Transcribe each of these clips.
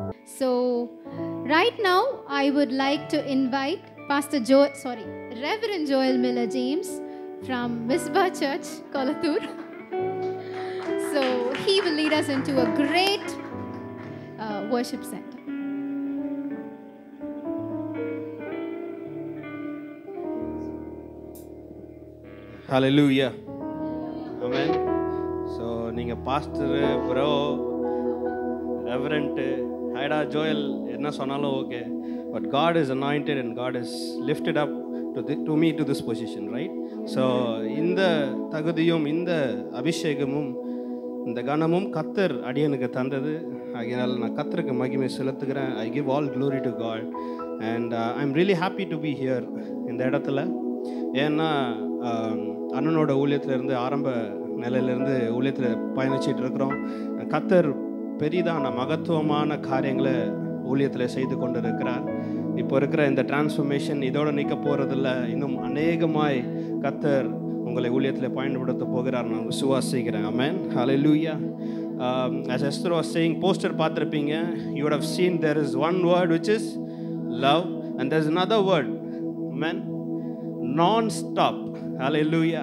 So, right now, I would like to invite Pastor Joel, sorry, Reverend Joel Miller James from Misbah Church, Kolathur. so, he will lead us into a great uh, worship center. Hallelujah amen so நீங்கள் pastor bro reverend ஹைடா Joel என்ன சொன்னாலும் okay but God is anointed and God is lifted up to the to me to this position right so இந்த தகுதியும் இந்த அபிஷேகமும் இந்த கனமும் கத்தர் அடியனுக்கு தந்தது ஆகையினால் நான் கத்தருக்கு மகிமை செலுத்துகிறேன் I give all glory to God and I am really happy to be here இந்த இடத்துல ஏன்னா ஆம், அண்ணனோட ஊழியத்திலேருந்து ஆரம்ப நிலையிலேருந்து ஊழியத்தில் பயணிச்சிட்டு இருக்கிறோம் கத்தர் பெரிதான மகத்துவமான காரியங்களை ஊழியத்தில் செய்து கொண்டு இருக்கிறார் இப்போ இருக்கிற இந்த டிரான்ஸ்ஃபர்மேஷன் இதோட நிற்க போகிறதில்ல இன்னும் அநேகமாய் கத்தர் உங்களை ஊழியத்தில் பயன்படுத்த போகிறார் நான் விசுவாசிக்கிறேன் amen hallelujah um, as Esther was saying poster பார்த்துருப்பீங்க you would have seen there is one word which is love and there's another word amen non-stop hallelujah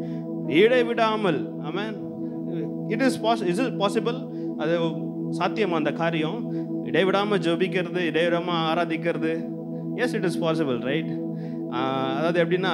இடைவிடாமல் amen it is pos is it possible அது சாத்தியமா அந்த காரியம் இடைவிடாமல் ஜெபிக்கிறது இடைவிடாமல் ஆராதிக்கிறது yes it is possible right அதாவது எப்படின்னா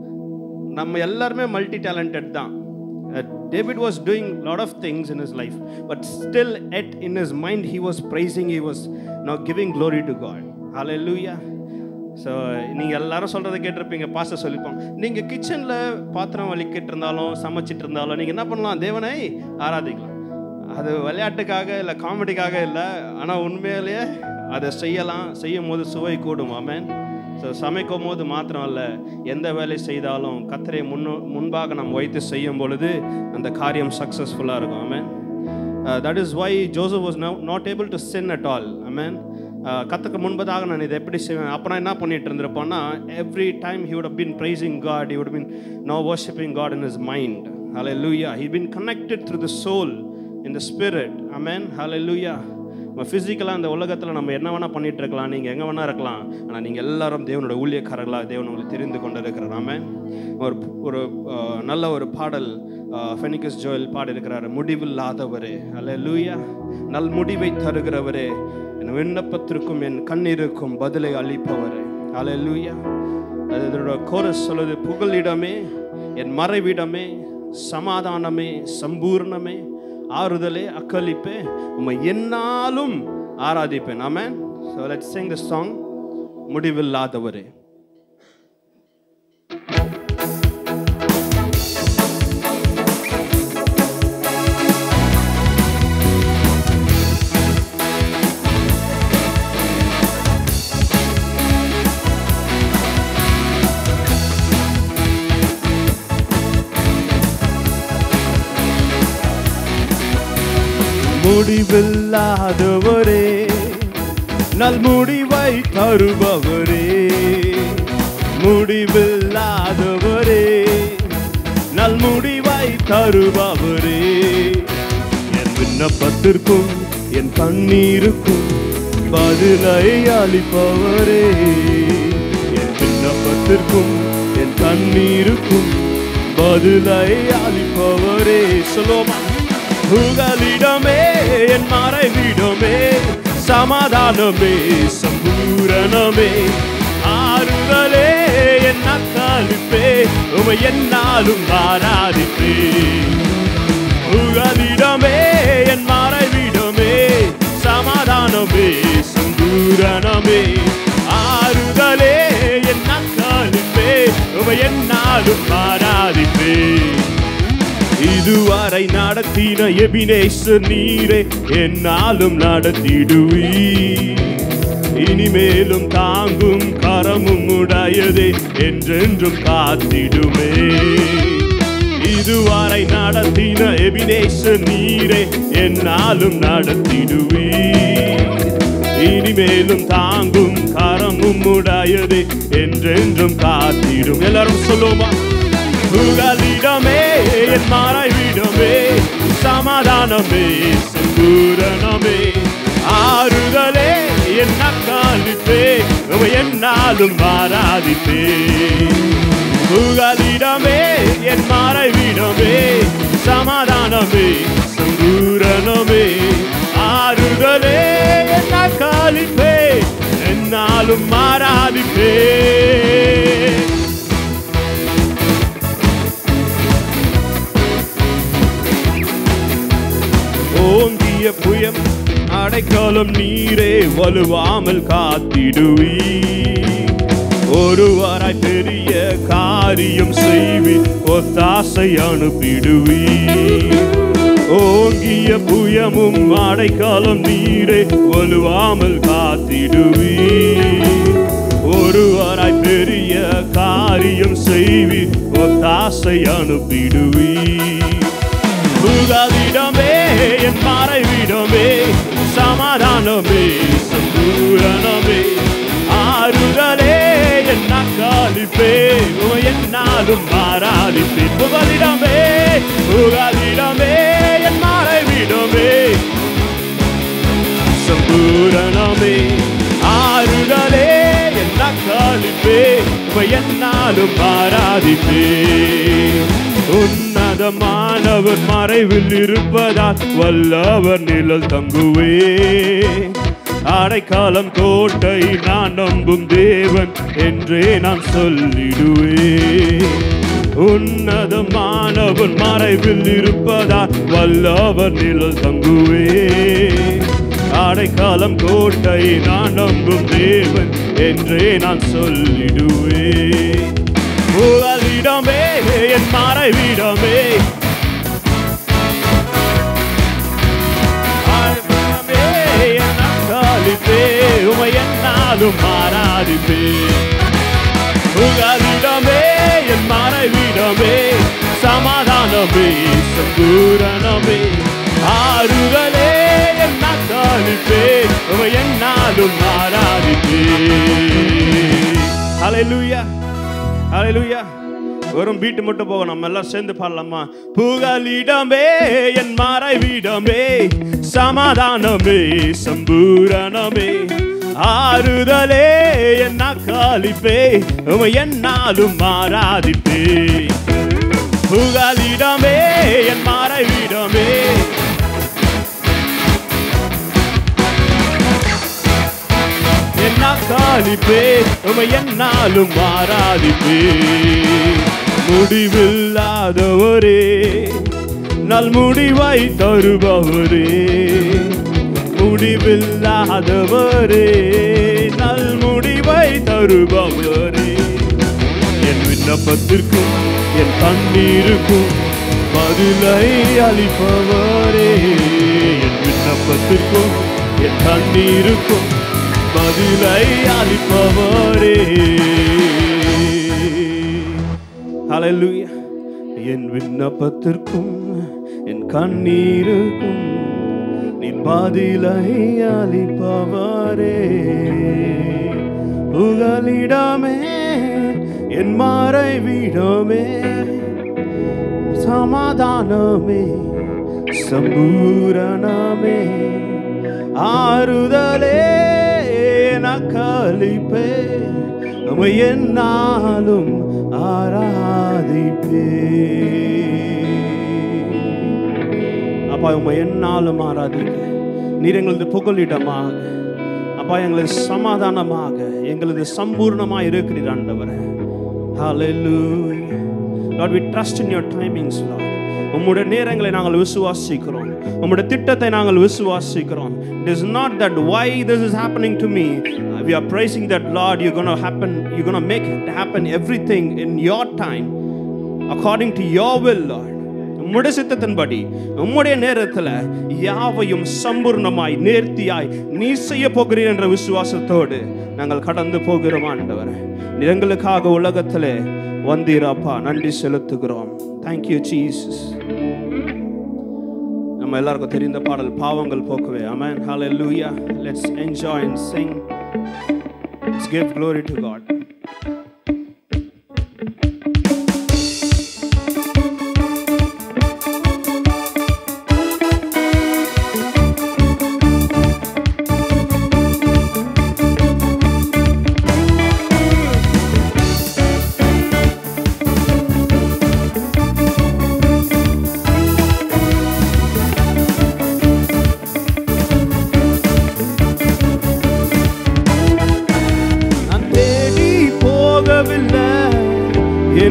நம்ம எல்லாருமே மல்டி டேலண்டட் தான் David was doing lot of things in his life but still at in his mind he was praising he was no giving glory to God hallelujah so நீங்கள் எல்லாரும் சொல்கிறத கேட்டிருப்பீங்க pastor சொல்லிப்போம் நீங்கள் கிச்சனில் பாத்திரம் வலிக்கிட்டு இருந்தாலும் சமைச்சிட்டு இருந்தாலும் நீங்கள் என்ன பண்ணலாம் தேவனை ஆராதிக்கலாம் அது விளையாட்டுக்காக இல்லை காமெடிக்காக இல்லை ஆனால் உண்மையிலேயே அதை செய்யலாம் செய்யும் போது சுவை கூடும் ஆமென் ஸோ சமைக்கும் போது மாத்திரம் அல்ல எந்த வேலை செய்தாலும் கத்தரை முன்னு முன்பாக நாம் வைத்து செய்யும் பொழுது அந்த காரியம் சக்ஸஸ்ஃபுல்லாக இருக்கும் amen that is why Joseph was not able to sin at all amen கத்துக்கு முன்பதாக நான் இதை எப்படி செய்வேன் அப்போ நான் என்ன பண்ணிட்டு இருந்திருப்பேன்னா every time he would have been praising God he would have been now worshiping God in his mind hallelujah he been connected through the soul in the spirit amen hallelujah நம்ம ஃபிசிக்கலாக இந்த உலகத்தில் நம்ம என்ன வேணால் பண்ணிட்டு இருக்கலாம் நீங்கள் எங்கே வேணால் இருக்கலாம் ஆனால் நீங்கள் எல்லாரும் தேவனோட ஊழியக்காரர்களாக தேவன் உங்களை தெரிந்து கொண்டு இருக்கிறார் ஆமென் ஒரு ஒரு அஹ், நல்ல ஒரு பாடல் ஃபெனிகஸ் ஜோயல் பாடியிருக்கிறார் முடிவில்லாதவரே அல்ல லூயா நல் முடிவை தருகிறவரே என் விண்ணப்பத்திற்கும் என் கண்ணீருக்கும் பதிலை அளிப்பவரே அல்ல லூயா அது இதோட கோரஸ் சொல்லுது புகலிடமே என் மறைவிடமே சமாதானமே சம்பூர்ணமே ஆறுதலே அக்களிப்பே உம்மை என்னாலும் ஆராதிப்பேன் amen so let's sing the song முடிவில்லாதவரே முடிவில்லாதவரே நல் முடிவை தருபவரே முடிவில்லாதவரே நல் முடிவை தருபவரே என் விண்ணப்பத்திற்கும் என் கண்ணீருக்கும் பதிலை அளிப்பவரே என் விண்ணப்பத்திற்கும் என் கண்ணீருக்கும் பதிலை அளிப்பவரே சொல்லுவோமா புகலிடமே என் மறைவிடமே சமாதானமே சம்பூரணமே ஆறுதலே என் அக்காலிப்பே உமை என்னாலும் ஆராதிப்பே புகலிடமே என் மறைவிடமே சமாதானமே சம்பூரணமே ஆறுதலே என் அக்காலிப்பே உமை என்னாலும் ஆராதிப்பே இதுவரை நடத்தின எபினேசர் நீரே என்னாலும் நடத்திடுவீ இனிமேலும் தாங்கும் கரமும் உடையதே என்றென்றும் காத்திடுமே இதுவரை நடத்தின எபினேசர் நீரே என்னாலும் நடத்திடுவீ இனிமேலும் தாங்கும் கரமும் உடையதே என்றென்றும் காத்திடும் எல்லாரும் சொல்லுவோமா புகலிடமே என் மறைவிடமே சமாதானமே சம்பூரணமே ஆறுதலே என்னாலும் ஆராதிப்பேன் புகலிடமே என் மறைவிடமே சமாதானமே சம்பூரணமே ஆறுதலே என்ன காலிப்பே என்னாலும் ஆராதிப்பே ஓங்கிய புயம் அடைக்காலம் நீரே வலுவாமல் காத்திடுவீ ஒருவராய் பெரிய காரியம் செய்வி ஒத்தாசை அனுப்பிடுவீ ஓங்கிய புயமும் அடைக்காலம் நீரே வலுவாமல் காத்திடுவீ ஒருவராய் பெரிய காரியம் செய்வி ஒத்தாசை அனுப்பிடுவீ புகலிடமே என் மறைவிடமே சமாதானமே சம்பூரணமே ஆறுதலே என் நக்காலிப்பே என்னாலும் மாறாதிப்பே புகலிடமே புகலிடமே என் மறைவிடமே சம்பூரணமே ஆறுதலே என் நக்காலிப்பே என்னாலும் மாறாதிப்பே உன்னதமானவர் மறைவில் இருப்பதால் வல்லவர் நிழல் தங்குவே அடைக்காலம் கோட்டை நான் நம்பும் தேவன் என்றே நான் சொல்லிடுவே உன்னதமானவன் மறைவில் இருப்பதால் வல்லவர் நிழல் தங்குவே அடைக்காலம் கோட்டை நான் நம்பும் தேவன் என்றே நான் சொல்லிடுவே புகலிடமே என் மறைவிடமே ஆழ்மனமே என் அக்காலிப்பே உமை என்னாலும் மாறாதிப்பே புகலிடமே என் மறைவிடமே சமாதானமே சம்பூரணமே ஆறுதலே என் அக்காலிப்பே உமை என்னாலும் மாறாதிப்பே ஹalleluya ஹalleluya வெறும் பீட்டு மட்டும் போகும் நம்ம எல்லாம் சேர்ந்து பாடலாமா புகலிடமே என் மறைவிடமே சமாதானமே சம்பூரணமே ஆறுதலே என்ன காலிப்பே உமை என்னாலும் மாறாதிப்பே புகலிடமே என் மறைவிடமே என்ன காலிப்பே உமை என்னாலும் மாறாதிப்பே முடிவில்லாதவரே நல் முடிவை தருபவரே முடிவில்லாதவரே நல் முடிவை தருபவரே என் விண்ணப்பத்திற்கும் என் கண்ணீருக்கும் பதிலை அளிப்பவரே என் விண்ணப்பத்திற்கும் என் கண்ணீருக்கும் பதிலை அளிப்பவரே ஹalleluya என் விண்ணப்பத்திற்கும் என் கண்ணீருக்கும் நீ பதிலை அளிப்பவரே புகலிடமே என் மறைவிடமே சமாதானமே சம்பூரணமே ஆறுதலே நக்கலிப்பே உமை என்னாலும் ஆராதிப்பே அப்பா உமை என்னாலும் ஆராதிக்க நீர் எங்களது புகலிடமாக அப்பா எங்களது சமாதானமாக எங்களது சம்பூர்ணமாக இருக்கிறீர் ஆண்டவரே Hallelujah. Lord, we trust in your timings, Lord. உம்முடைய நேரங்களை நாங்கள் விசுவாசிக்கிறோம் உம்முடைய திட்டத்தை நாங்கள் விசுவாசிக்கிறோம் it is not that why this is happening to me we are praising that lord you're going to happen you're going to make it happen everything in your time according to your will lord உம்முடைய சித்தத்தின்படி உம்முடைய நேரத்தில் யாவையும் சம்பூர்ணமாய் நேர்த்தியாய் நீ செய்ய போகிறீர் என்ற விசுவாசத்தோடு நாங்கள் கடந்து போகிறோம் ஆண்டவர் எங்களுக்காக உலகத்திலே வந்தீராப்பா நன்றி செலுத்துகிறோம் தேங்க்யூ ஜீசஸ் நம்ம எல்லாருக்கும் தெரிந்த பாடல் பாவங்கள் போக்கவே அமேன் ஹalleluya let's enjoy and sing let's give glory to god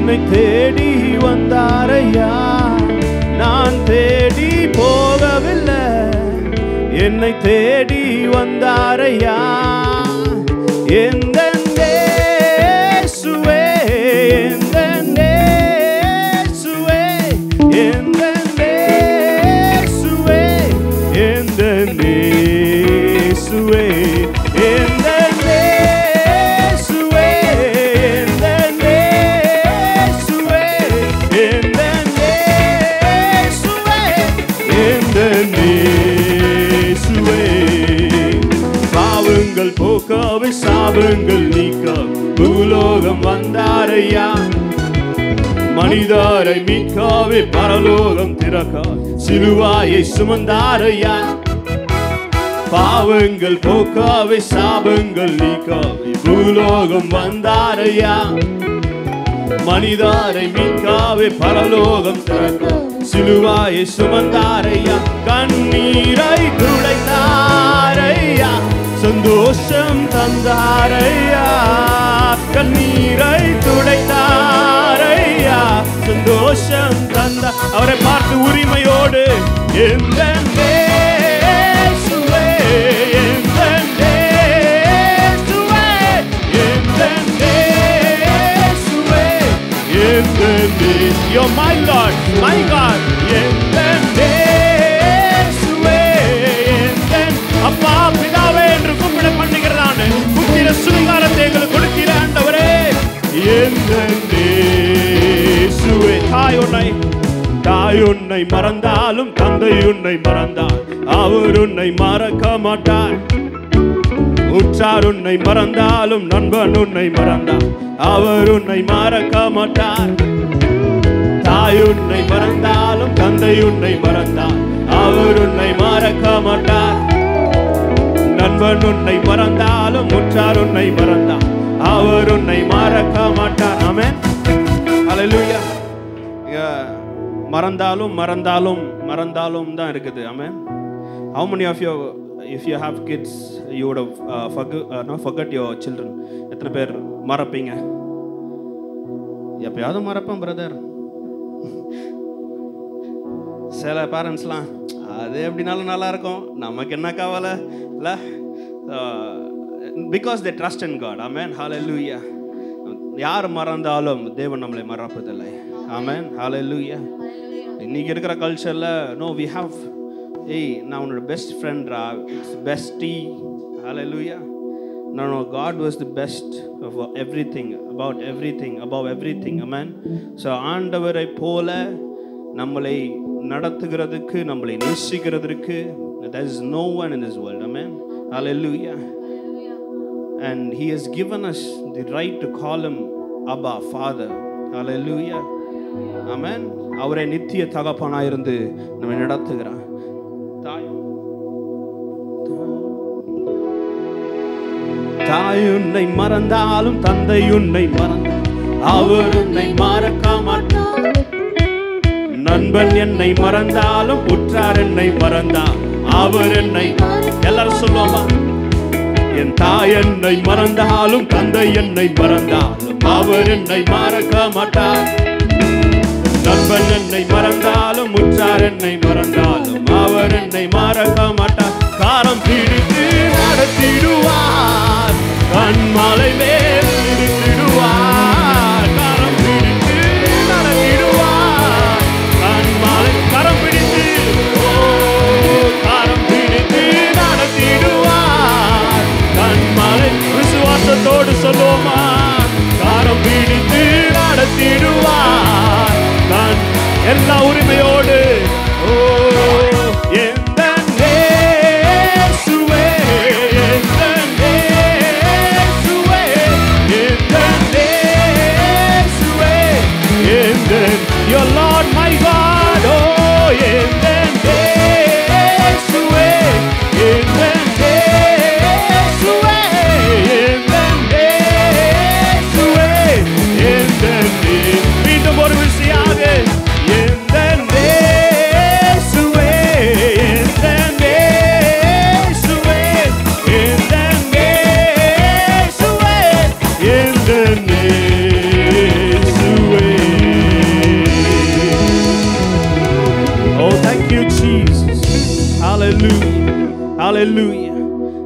என்னை தேடி வந்தாரையா நான் தேடி போகவில்லை என்னை தேடி வந்தாரையா எந்த இயேசுவே, எந்த இயேசுவே, எந்த இயேசுவே, எந்த இயேசுவே, எந்த இயேசுவே, எந்த இயேசுவே, எந்த இயேசுவே, எந்த இயேசுவே. பாவங்கள் போக்காவை சாபங்கள் நீக்க பூலோகம் வந்தாரையா மனிதரை மீட்காவே பரலோகம் திறக்க சிலுவாயை சுமந்தாரையா பாவங்கள் போக்காவே சாபங்கள் நீக்காவே பூலோகம் வந்தாரையா மனிதாரை மீட்காவே பரலோகம் திறக்க சிலுவாயை சுமந்தாரையா கண்ணீரை துடைத்தாரையா சந்தோஷம் தந்தாரையா கண்ணீரை துடைத்தாரையா சந்தோஷம் தந்த அவரை பார்த்து உரிமையோடு எந்த இயேசுவே, எந்த இயேசுவே, எந்த இயேசுவே, எந்த இயே- You're my Lord, my God, எந்த இயேசுவே, எந்த அப்பா பிதாவே என்று கூப்பிட பண்ணுகிறதான புத்திர சுகாரத்தை எங்களுக்கு கொடுக்கிற ஆண்டவரே எந்த இயேசுவே தாய் உன்னை தாய் உன்னை மறந்தாலும் தந்தை உன்னை மறந்தார் அவர் உன்னை மறக்க மாட்டார் உற்றார் உன்னை மறந்தாலும் நண்பன் உன்னை மறந்தார் அவர் உன்னை மறக்க மாட்டார் தாய் உன்னை மறந்தாலும் தந்தை உன்னை மறந்தார் அவர் உன்னை மறக்க மாட்டார் நண்பன் உன்னை மறந்தாலும் உற்றார் உன்னை மறந்தார் அவர் உன்னை மறக்க மாட்டார் ஆமென் ஹalleluya இங்க மறந்தாலும் மறந்தாலும் மறந்தாலும் தான் இருக்குது ஆமென் how many of you if you have kids you would have uh, forget, uh, no, forget your children எத்தனை பேர் மறப்பீங்க எப்பயாவது மறப்பேன் பிரதர் சில பேரண்ட்ஸ்லாம் அது எப்படினாலும் நல்லா இருக்கும் நமக்கு என்ன கவலை இல்லை because they trust in God amen hallelujah யார் மறந்தாலும் தேவன் நம்மளை மறப்பதில்லை ஆமேன் ஹalleluya இன்னைக்கு இருக்கிற கல்ச்சரில் நோ வி ஹாவ் ஏய் நான் உன்னோட பெஸ்ட் ஃப்ரெண்ட்ரா it's bestie hallelujah No, no, God was the best of everything, about everything, above everything. Amen. So, ஆண்டவரை போல நம்மளை நடத்துகிறதுக்கு நம்மளை நேசிக்கிறதுக்கு there is no one in this world. Amen. Hallelujah. And He has given us the right to call Him Abba, Father. Hallelujah. Amen. அவரை நித்திய தகப்பனாயிருந்து நம்மை நடத்துகிறார் தாய் தாய் உன்னை மறந்தாலும் தந்தை உன்னை மறந்தால் அவர் உன்னை மறக்க மாட்டார் நண்பன் என்னை மறந்தாலும் உற்றார் என்னை மறந்தார் அவர் என்னை எல்லாரும் சொல்லுவோமா என் தாய் என்னை மறந்தாலும் தந்தை என்னை மறந்தாலும் அவர் என்னை மறக்க மாட்டார் நண்பன் என்னை மறந்தாலும் உற்றார் என்னை மறந்தாலும் அவர் என்னை மறக்க மாட்டார் காலம் பிடித்து நடத்திடுவார் கண்மாலை மேல் நிறுத்திடுவார் காலம் பிடித்து நடத்திடுவார் கண்மாலை கரம் பிடித்து ஓ காரம் பிடித்து நடத்திடுவார் கண்மாலை விசுவாசத்தோடு சொல்லுவோமா காரம் பிடித்து நடத்திடுவார் கண் எல்லா உரிமையோடு ஓ எந்த இயேசுவே, எந்த இயேசுவே,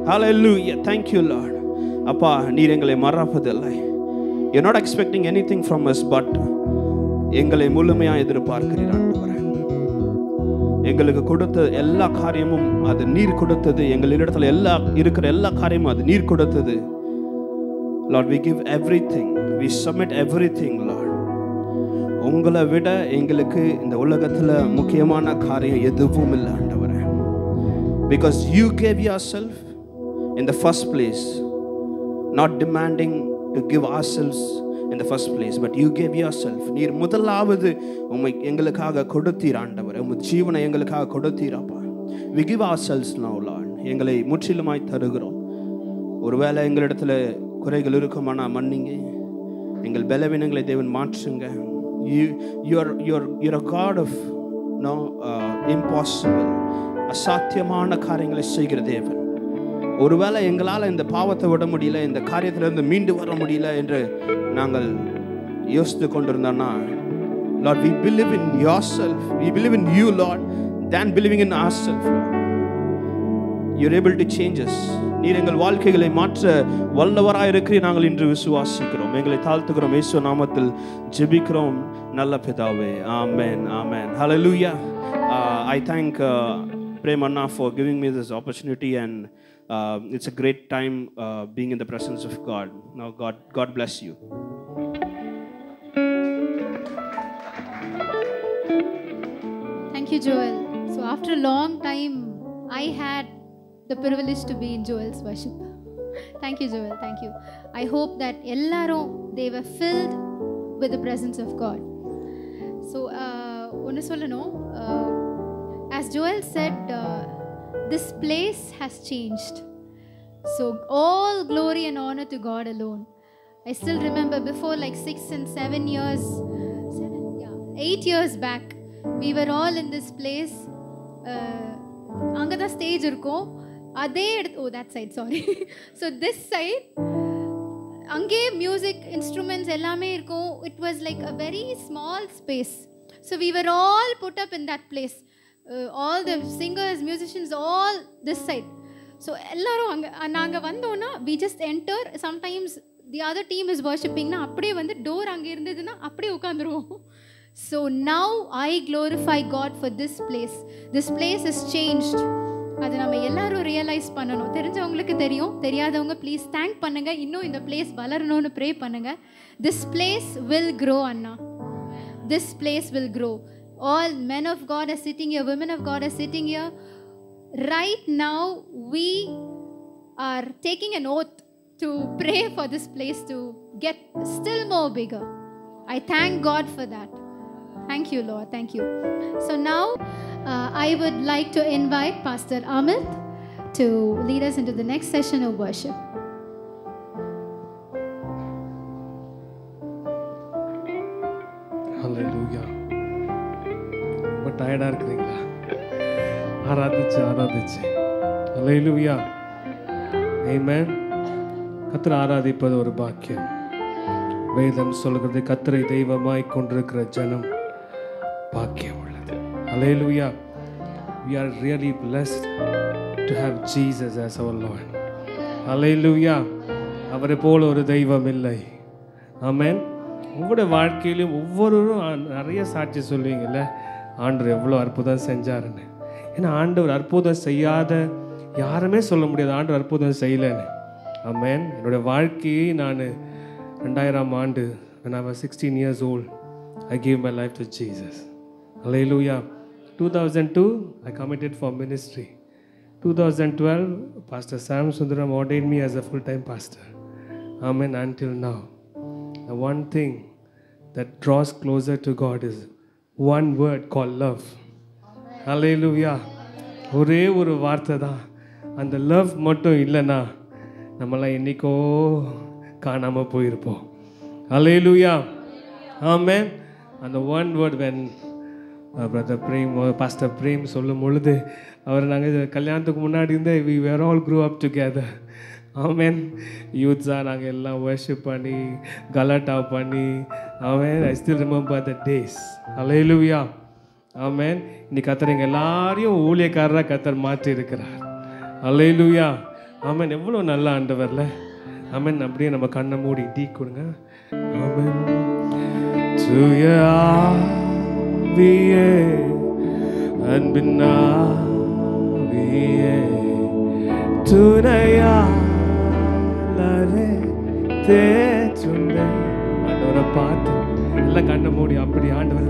Hallelujah. Thank you, Lord. அப்பா நீர் எங்களை மறப்பதில்லை You're not expecting anything from us, but எங்களை முழுமையாக எதிர்பார்க்கிறீர் ஆண்டவரே எங்களுக்கு கொடுத்த எல்லா காரியமும் அது நீர் கொடுத்தது எங்களிடத்துல எல்லா இருக்கிற எல்லா காரியமும் அது நீர் கொடுத்தது Lord we give everything we submit everything Lord உங்களை விட எங்களுக்கு இந்த உலகத்தில் முக்கியமான காரியம் எதுவும் இல்லை ஆண்டவரே because you gave yourself in the first place not demanding to give ourselves in the first place but you gave yourself நீர் முதலாவது உண்மை எங்களுக்காக கொடுத்தீர் ஆண்டவர் உங்கள் ஜீவனை எங்களுக்காக கொடுத்தீராப்பா we give ourselves now Lord எங்களை முற்றிலுமாய் தருகிறோம் ஒருவேளை எங்களிடத்துல குறைகள் இருக்குமானா மன்னிங்க எங்கள் பலவீனங்களை தேவன் மாற்றுங்க you your your your God of no impossible அசாத்தியமான காரியங்களை செய்கிற தேவன் ஒருவேளை எங்களால் இந்த பாவத்தை விட முடியல இந்த காரியத்திலிருந்து மீண்டு வர முடியல என்று நாங்கள் யோசித்து கொண்டிருந்தோம்னா Lord we believe in yourself we believe in you Lord then believing in ourselves you're able to changes நீர் எங்கள் வாழ்க்கைகளை மாற்ற வல்லவராக இருக்கிறீர் நாங்கள் இன்று விசுவாசிக்கிறோம் எங்களை தாழ்த்துக்கிறோம் இயேசு நாமத்தில் ஜெபிக்கிறோம் நல்ல பிதாவே ஆமென் ஆமென் ஹalleluya uh, I thank uh, Prem Anna for giving me this opportunity and uh, it's a great time uh, being in the presence of God. Now God God bless you. Thank you, Joel. So, after a long time, I had the privilege to be in Joel's worship. Thank you, Joel. Thank you. I hope that எல்லாரும் they were filled with the presence of God. So, uh, ஒன்று சொல்லணும் uh, as Joel said, uh, this place has changed. So, all glory and honor to God alone. I still remember before like six and seven years, seven, yeah, eight years back, we were all in this place. அங்கே தான் stage இருக்கும் அதே எடுத்து oh that side sorry so this side அங்கே music instruments எல்லாமே இருக்கும் it was like a very small space so we were all put up in that place all the singers musicians all this side so எல்லாரும் அங்கே நாங்கள் வந்தோன்னா we just enter sometimes the other team is வர்ஷிப்பிங்னா அப்படியே வந்து door அங்கே இருந்ததுன்னா அப்படியே உட்காந்துருவோம் so now I glorify God for this place this place is changed அது நம்ம எல்லாரும் ரியலைஸ் பண்ணணும் தெரிஞ்சவங்களுக்கு தெரியும் தெரியாதவங்க ப்ளீஸ் தேங்க் பண்ணுங்க இன்னும் இந்த பிளேஸ் வளரணும்னு ப்ரே பண்ணுங்க திஸ் பிளேஸ் வில் க்ரோ அண்ணா this place will grow. All men of God are sitting here, women of God are sitting here. Right now, we are taking an oath to pray for this place to get still more bigger. I thank God for that. Thank you, Lord. Thank you. So now, uh, I would like to invite Pastor Amit to lead us into the next session of worship. Hallelujah ரொம்ப டயர்டாக இருக்கிறீங்களா ஆராதிச்சு ஆராதிச்சு ஹalleluya ஆமென் கத்தரை ஆராதிப்பது ஒரு பாக்கியம் வேதம் சொல்கிறது கத்தரை தெய்வமாய் கொண்டிருக்கிற ஜனம் பாக்கியம் உள்ளது ஹalleluya we are really blessed to have Jesus as our Lord ஹalleluya அவரை போல ஒரு தெய்வம் இல்லை ஆமென் உங்களோட வாழ்க்கையிலும் ஒவ்வொருவரும் ஆ- நிறைய சாட்சி சொல்லுவீங்கல்ல ஆண்டவர் எவ்வளோ அற்புதம் செஞ்சாருன்னு ஏன்னா ஆண்டவர் அற்புதம் செய்யாத யாருமே சொல்ல முடியாது ஆண்டவர் அற்புதம் செய்யலைன்னு ஆமென் என்னோட வாழ்க்கையை நான் ரெண்டாயிரம் ஆண்டு when I was 16 years old I gave my life to Jesus Hallelujah 2002 I committed for ministry 2012 Pastor Sam Sundaram ordained me as a full-time pastor Amen until now the one thing that draws closer to God is one word called love. Hallelujah. ஒரே ஒரு வார்த்தை தான் அந்த love மட்டும் இல்லைன்னா நம்மளாம் என்னைக்கோ காணாமல் போயிருப்போம் Hallelujah. Amen. அந்த one word when brother Prem pastor Prem சொல்லும் பொழுது அவர் நாங்கள் கல்யாணத்துக்கு முன்னாடி இருந்தே we were all grew up together amen யூத்ஸாக நாங்கள் எல்லாம் வர்ஷிப் பண்ணி கலாட்டா பண்ணி amen I still remember the days hallelujah amen இன்னைக்கு கத்தர் எங்கள் எல்லாரையும் ஊழியக்காரராக கத்தர் மாற்றி இருக்கிறார் அலையிலுயா ஆமென் எவ்வளோ நல்ல ஆண்டவர்ல ஆமென் அப்படியே நம்ம கண்ணை மூடி டீ கொடுங்க ஆமென் தூய ஆவியே அன்பின் ஆவியே துணையாளரே தேச்சுண்டை ஆண்டவரை பார்த்து எல்லாம் கண்ணை மூடி அப்படி ஆண்டவர்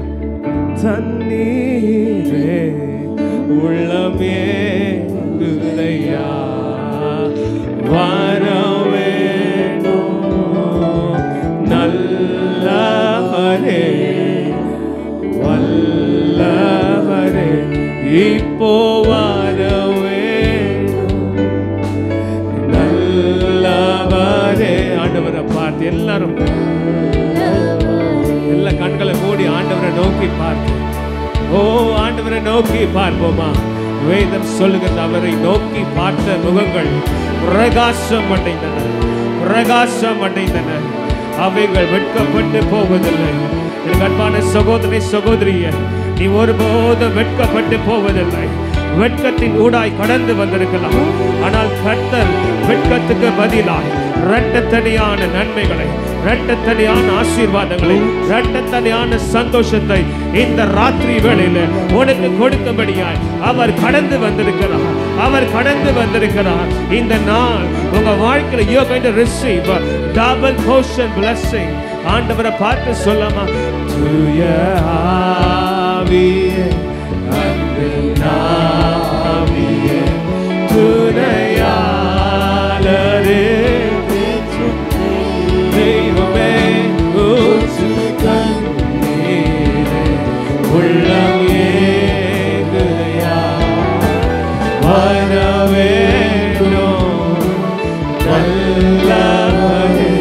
தண்ணீரே உள்ளமே குதையா வரவேணும் நல்லவரே வல்லவரே இப்போ வரவேணும் நல்லவரே ஆண்டவரை பார்த்து எல்லாரும் எல்லா கண்களை மூடி ஆண்டவரை நோக்கி பார்த்து ஓ ஆண்டவரை நோக்கி பார்ப்போமா வேதம் சொல்லுகிறது அவரை நோக்கி பார்த்த முகங்கள் பிரகாசம் அடைந்தன பிரகாசம் அடைந்தன அவைகள் வெட்கப்பட்டு போவதில்லை என் அன்பான சகோதரி சகோதரிய நீ ஒருபோதும் வெட்கப்பட்டு போவதில்லை வெட்கத்தின் ஊடாய் கடந்து வந்திருக்கலாம் ஆனால் கர்த்தர் வெட்கத்துக்கு பதிலாய் இரட்டத்தனியான நன்மைகளை இரட்டத்தனியான ஆசீர்வாதங்களை இரட்டத்தனியான சந்தோஷத்தை இந்த ராத்திரி வேளையில உனக்கு கொடுக்கும்படியாய் அவர் கடந்து வந்திருக்கிறார் அவர் கடந்து வந்திருக்கிறார் இந்த நாள் உங்க வாழ்க்கையில you are going to receive a double portion blessing ஆண்டவரை பார்த்து சொல்லாமா தூய ஆவியே அன்பின் ஆவியே துணையாளரே தெய்வமே ஊற்று கண்ணீரே உள்ளம் ஏங்குதையா வரவேண்டும் வல்லவரே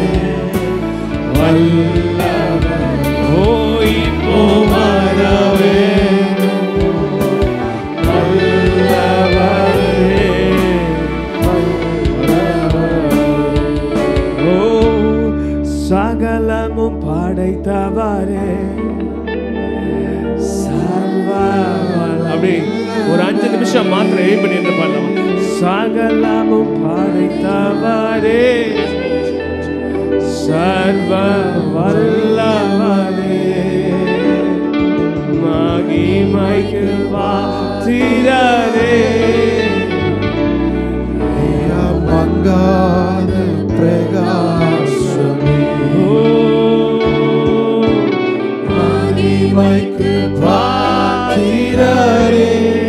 வல்லவரே ஓ இப்போ வரவேண்டும் வல்லவரே ஓ சகலமும் படைத்தவரே சர்வவல்ல- அப்படி ஒரு அஞ்சு நிமிஷம் மாத்திரம் ஏன் பண்ணி இருந்து பாடலாம் சகலமும் படைத்தவரே சர்வ வல்லவரே மகிமைக்கு பாத்திரரே மங்காத பிரகாசமே ஓ மகிமைக்கு பாத்திரரே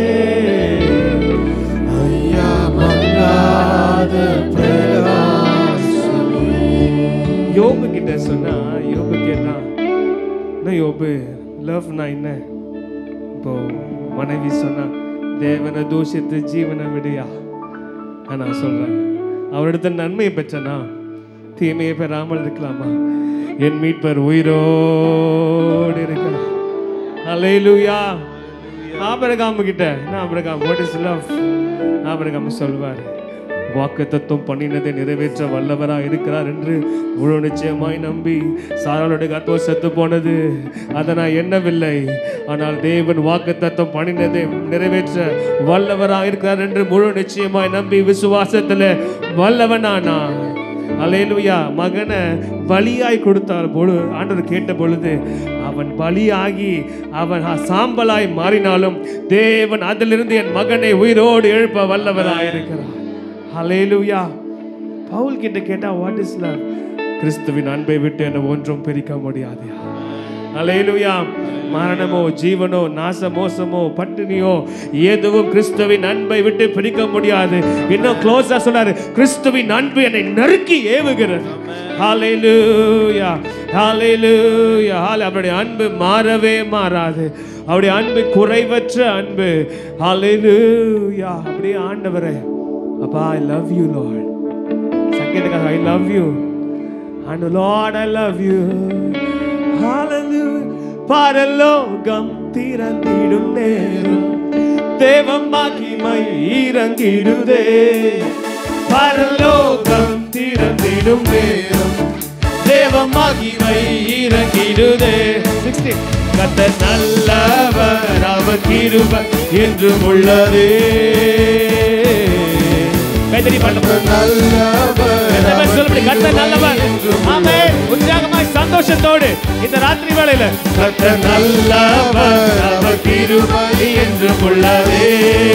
ஐயா மங்காத பிரகாசமே யோபு கிட்ட சொன்னா யோபு கேட்டான் என்ன யோபு லவ்னா என்ன இப்போ மனைவி சொன்னா தேவனை தூஷித்து ஜீவனை விடியா நான் சொல்றேன் அவரிடத்த நன்மையை பெற்றனா தீமையை பெறாமல் இருக்கலாமா என் மீட்பர் உயிரோடு இருக்கிறார் அலையிலுயா ஆபரகாம் கிட்ட என்ன Abraham what is love Abraham சொல்வார் வாக்கு தத்துவம் பண்ணினதை நிறைவேற்ற வல்லவரா இருக்கிறார் என்று முழு நிச்சயமாய் நம்பி சாராளுடைய கர்ப்பம் செத்து போனது அதை நான் எண்ணவில்லை ஆனால் தேவன் வாக்கு தத்துவம் பண்ணினதை நிறைவேற்ற வல்லவரா இருக்கிறார் என்று முழு நிச்சயமாய் நம்பி விசுவாசத்துல வல்லவனானா அலேலுயா மகனை பலியாய் கொடுத்தார் பொழு ஆண்டவர் கேட்ட பொழுது அவன் பலியாகி அவன் சாம்பலாய் மாறினாலும் தேவன் அதிலிருந்து என் மகனை உயிரோடு எழுப்ப வல்லவராய் இருக்கிறார் அலேலுயா பவுல் கிட்ட கேட்டா வாட் இஸ் லவ் கிறிஸ்துவின் அன்பை விட்டு என்ன ஒன்றும் பிரிக்க முடியாது அலேலுயா மரணமோ ஜீவனோ நாச மோசமோ பட்டினியோ எதுவும் கிறிஸ்துவின் அன்பை விட்டு பிரிக்க முடியாது இன்னும் க்ளோஸா சொன்னாரு கிறிஸ்துவின் அன்பு என்னை நறுக்கி ஏவுகிறது ஹalleluya ஹalleluya ஹalleluya அவருடைய அன்பு மாறவே மாறாது அவருடைய அன்பு குறைவற்ற அன்பு ஹalleluya அப்படியே ஆண்டவரே அப்பா ஐ லவ் யூ லார்ட் சங்கீதக்காக I love you and Lord I love you hallelujah பரலோகம் திறந்திடும் நேரம் தேவம் மகிமை இறங்கிடுதே பரலோகம் திறந்திடும் நேரம் தேவ மகிமை இறங்கிடுதே 16 கர்த்தர் நல்லவர் அவர் கிருபை என்றும் உள்ளதே கைதடி பண்ணுவோம் நல்லவர் எத்தனை பேர் சொல்ல முடியும்? கர்த்தர் நல்லவர் ஆமென் உற்சாகமாய் சந்தோஷத்தோடு இந்த ராத்திரி வேளையில கர்த்தர் நல்லவர் அவர் கிருபை என்றும் உள்ளதே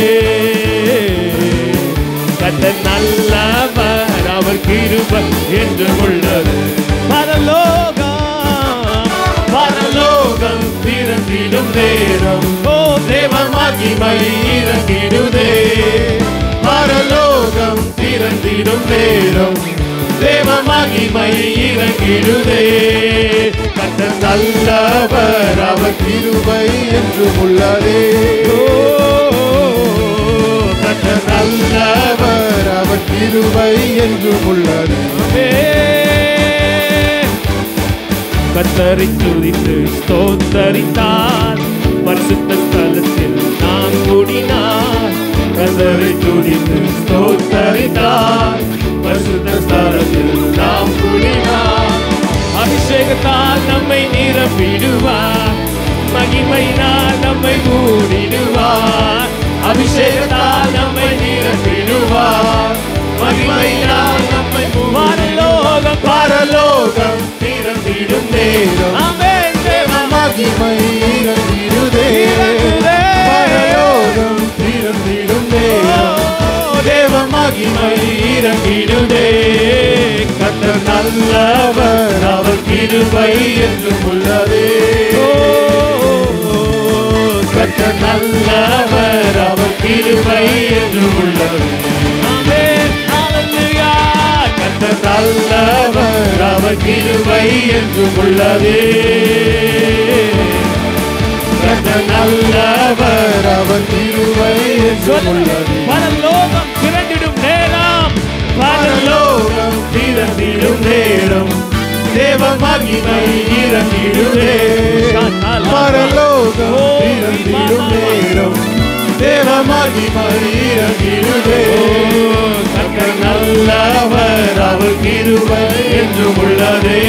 கர்த்தர் நல்லவர் அவர் கிருபை என்றும் உள்ளது பரலோகம் பரலோகம் திறந்திடும் நேரம் ஓ தேவ மகிமை இறங்கிடுதே பரலோகம் திறந்திடும் நேரம் தேவ மகிமை இறங்கிடுதே கர்த்தர் நல்லவர் அவர் கிருபை என்றும் உள்ளதே ஓ, கர்த்தர் நல்லவர் அவர் அவர் கிருபை என்றும் உள்ளதே கத்தரை துதித்து ஸ்தோத்தரித்தார் பரிசுத்த ஸ்தலத்தில் நான் கூடினார் கத்தரை துதித்து ஸ்தோத்தரித்தார் பரிசுத்த ஸ்தலத்தில் நாம் கூடினார் அபிஷேகத்தால் நம்மை நிரப்பிடுவார் மகிமையினால் நம்மை மூடிடுவார் அபிஷேகத்தால் நம்மை நிரப்பிடுவார் மகிமையினால் நம்மை பரலோகம் பரலோகம் திறந்திடும் நேரம் ஆமென் தேவன் மகிமை இறங்கிடுதே இறங்குதே. பரலோகம் திறந்திடும் நேரம் தேவ மகிமை இறங்கிடுதே கர்த்தர் நல்லவர் அவர் கிருபை என்றும் உள்ளதே கர்த்தர் நல்லவர் அவர் கிருபை என்றும் உள்ளது ஆமென். ஹalleluya. கர்த்தர் நல்லவர் அவர் கிருபை என்றும் உள்ளதே கர்த்தர் நல்லவர் அவர் கிருபை என்றும் உள்ளதே பரலோகம் திரண்டிடும் நேரம் பரலோகம் திரண்டிடும் நேரம் தேவ மகிமை இறங்கிடுதே பரலோகம் திறந்திடும் நேரம் தேவ மகிமை இறங்கிடுதே கர்த்தர் நல்லவர் அவர் கிருபை என்றும் உள்ளதே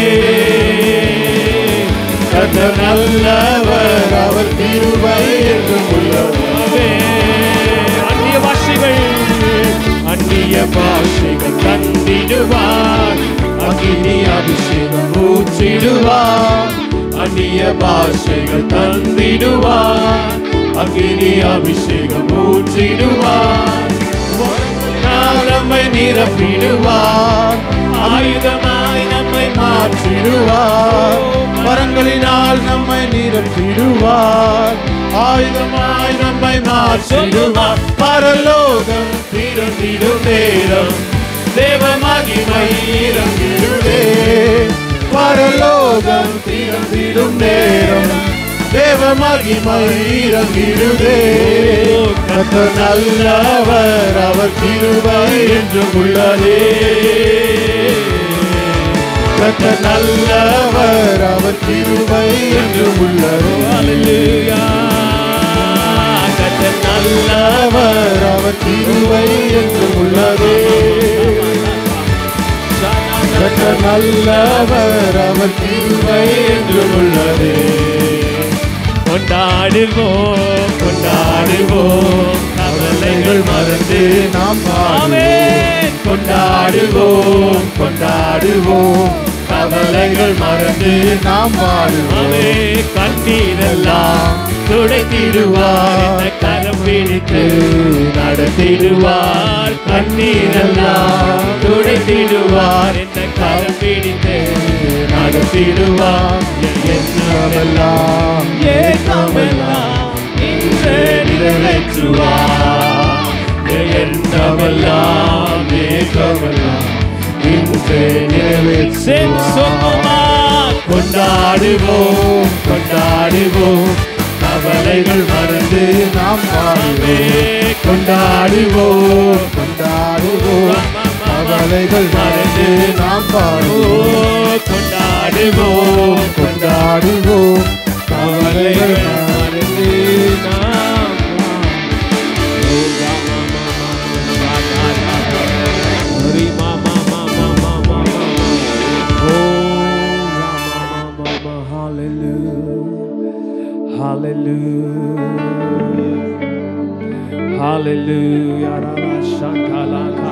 கர்த்தர் நல்லவர் அவர் கிருபை என்றும் உள்ளதே அந்நிய பாஷைகள் அந்நிய பாஷைகள் தந்திடுவார் அக்னி அபிஷேகம் ஊற்றிடுவார் அந்நிய பாஷைகள் தந்திடுவார் அக்னி அபிஷேகம் ஊற்றிடுவார் நாம் நம்மை நிரப்பிடுவார் ஆயுதமாய் நம்மை மாற்றிடுவார் வரங்களினால் நம்மை நிரப்பிடுவார் ஆயுதமாய் நம்மை மாற்றிடுவார் பரலோகம் திறந்திடும் நேரம் தேவ மகிமை இறங்கிடுதே பரலோகம் திறந்திடும் நேரம் தேவ மகிமை இறங்கிடுதே கர்த்தர் நல்லவர் அவர் கிருபை என்றும் உள்ளதே கர்த்தர் நல்லவர் அவர் கிருபை என்றும் உள்ளதே Hallelujah. கர்த்தர் நல்லவர் அவர் அவர் கிருபை என்றும் உள்ளதே கர்த்தர் நல்லவர் அவர் கிருபை என்றும் உள்ளதே கொண்டாடுவோம் கொண்டாடுவோம் கவலைகள் மறந்து நாம் பாடுவோம் ஆமென். கொண்டாடுவோம் கொண்டாடுவோம் கவலைகள் மறந்து நாம் பாடுவோம் அவே கண்ணீரெல்லாம் துடைத்திடுவார் இந்த கரம் பிடித்து நடத்திடுவார் கண்ணீரெல்லாம் துடைத்திடுவார் இந்த கரம் பிடித்து நடத்திடுவார் என் எண்ணமெல்லாம் ஏக்கமெல்லாம் இன்று நிறைவேற்றுவார் என் எண்ணமெல்லாம் ஏக்கமெல்லாம் இன்று நிறைவேற்றுவார் கொண்டாடுவோம் கொண்டாடுவோம் கவலைகள் மறந்து நாம் பாடுவோம் கொண்டாடுவோம் கொண்டாடுவோம் கவலைகள் மறந்து நாம் பாடுவோம் கொண்டாடுவோம் கொண்டாடுவோம் கவலைகள் மறந்து நாம் Hallelujah. Hallelujah.